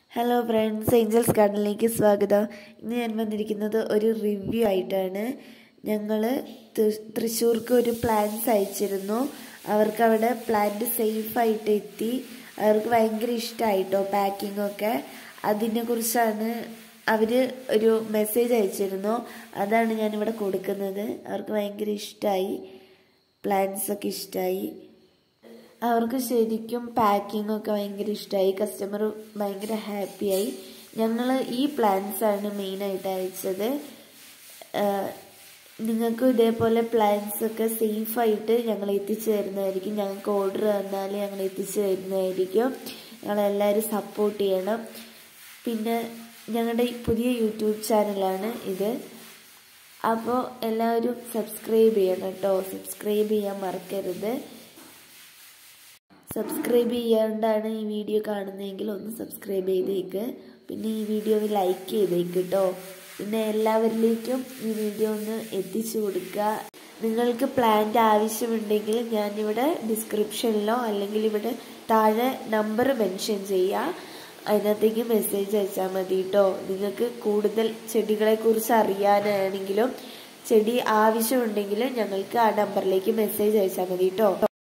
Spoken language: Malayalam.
ഹലോ ഫ്രണ്ട്സ് ഏഞ്ചൽസ് ഗാർഡനിലേക്ക് സ്വാഗതം ഇന്ന് ഞാൻ വന്നിരിക്കുന്നത് ഒരു റിവ്യൂ ആയിട്ടാണ് ഞങ്ങൾ തൃശ്ശൂർക്ക് ഒരു പ്ലാന്റ്സ് അയച്ചിരുന്നു അവർക്ക് അവിടെ പ്ലാന്റ് സേഫായിട്ട് എത്തി അവർക്ക് ഭയങ്കര ഇഷ്ടമായിട്ടോ പാക്കിംഗ് ഒക്കെ അതിനെക്കുറിച്ചാണ് അവർ ഒരു മെസ്സേജ് അയച്ചിരുന്നു അതാണ് ഞാനിവിടെ കൊടുക്കുന്നത് അവർക്ക് ഭയങ്കര ഇഷ്ടമായി പ്ലാന്റ്സ് ഒക്കെ ഇഷ്ടമായി അവർക്ക് ശരിക്കും പാക്കിംഗ് ഒക്കെ ഭയങ്കര ഇഷ്ടമായി കസ്റ്റമർ ഭയങ്കര ഹാപ്പിയായി ഞങ്ങൾ ഈ പ്ലാൻസ് ആണ് മെയിനായിട്ട് അയച്ചത് നിങ്ങൾക്ക് ഇതേപോലെ പ്ലാൻസ് ഒക്കെ സേഫായിട്ട് ഞങ്ങൾ എത്തിച്ചു തരുന്നതായിരിക്കും ഞങ്ങൾക്ക് ഓർഡർ തന്നാൽ ഞങ്ങൾ എത്തിച്ചു തരുന്നതായിരിക്കും ഞങ്ങളെല്ലാവരും സപ്പോർട്ട് ചെയ്യണം പിന്നെ ഞങ്ങളുടെ പുതിയ യൂട്യൂബ് ചാനലാണ് ഇത് അപ്പോൾ എല്ലാവരും സബ്സ്ക്രൈബ് ചെയ്യണം കേട്ടോ സബ്സ്ക്രൈബ് ചെയ്യാൻ മറക്കരുത് സബ്സ്ക്രൈബ് ചെയ്യാണ്ടാണ് ഈ വീഡിയോ കാണുന്നതെങ്കിൽ ഒന്ന് സബ്സ്ക്രൈബ് ചെയ്തേക്ക് പിന്നെ ഈ വീഡിയോ ഒന്ന് ലൈക്ക് ചെയ്തേക്ക് കേട്ടോ പിന്നെ എല്ലാവരിലേക്കും ഈ വീഡിയോ ഒന്ന് എത്തിച്ചു കൊടുക്കുക നിങ്ങൾക്ക് പ്ലാന്റ് ആവശ്യമുണ്ടെങ്കിൽ ഞാനിവിടെ ഡിസ്ക്രിപ്ഷനിലോ അല്ലെങ്കിൽ ഇവിടെ താഴെ നമ്പർ മെൻഷൻ ചെയ്യാം അതിനകത്തേക്ക് മെസ്സേജ് അയച്ചാൽ മതി കേട്ടോ നിങ്ങൾക്ക് കൂടുതൽ ചെടികളെക്കുറിച്ച് അറിയാനാണെങ്കിലും ചെടി ആവശ്യമുണ്ടെങ്കിലും ഞങ്ങൾക്ക് ആ നമ്പറിലേക്ക് മെസ്സേജ് അയച്ചാൽ മതി കേട്ടോ